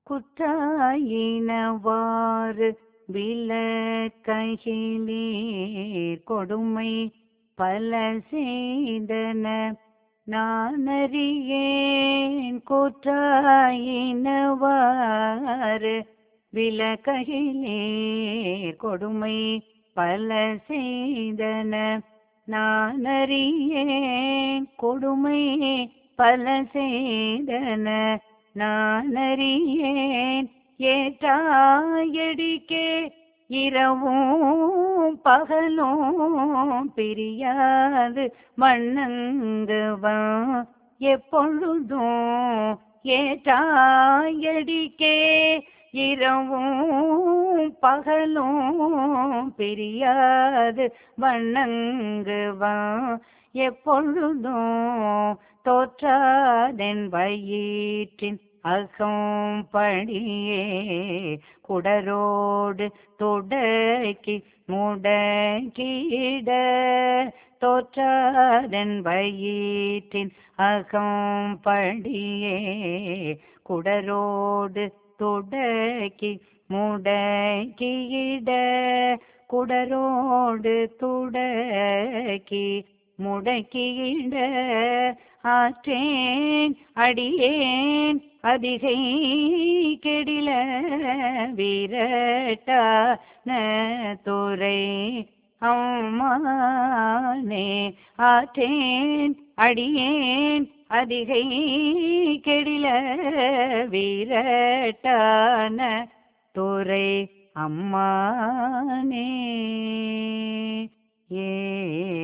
குற்றாயினவாறு விளக்கையிலீர் கொடுமை பல செய்தன நானறியேன் குற்றாயினவாறு விளக்கையிலீர் கொடுமை பல செய்தன நானறியேன் கொடுமை பல செய்தன நானறியேன் ஏற்றாயடிக்கே இரவும் பகலும் பிரியாது மண்ணங்குவா எப்பொழுதும் ஏற்றாயடிக்கே இரவும் பகலும் பிரியாது வண்ணங்குவா எப்பொழுதும் தோற்றாதென் வயிற்றின் அகம் படியே குடரோடு தொடக்கி முடக்கிட தோற்றாதன் வயிற்றின் அகம் படியே குடரோடு தொடக்கி முடக்கிட குடரோடு துடக்கி முடக்கிட ஆற்றேன் அடியேன் அதிகை கெடில விரட்டான துறை அம்மானே ஆற்றேன் அடியேன் அதிகை கெடில விரட்டான துறை அம்மானே ஏ